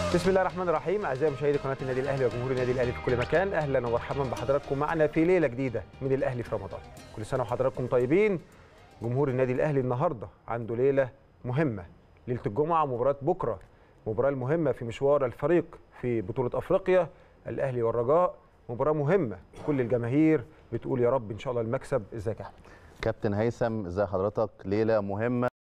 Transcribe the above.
بسم الله الرحمن الرحيم اعزائي مشاهدي قناه النادي الاهلي وجمهور النادي الاهلي في كل مكان اهلا ومرحبا بحضراتكم معنا في ليله جديده من الاهلي في رمضان كل سنه وحضراتكم طيبين جمهور النادي الاهلي النهارده عنده ليله مهمه ليله الجمعه مباراه بكره مباراه المهمه في مشوار الفريق في بطوله افريقيا الاهلي والرجاء مباراه مهمه كل الجماهير بتقول يا رب ان شاء الله المكسب ازيك يا احمد كابتن هيثم ازي حضرتك ليله مهمه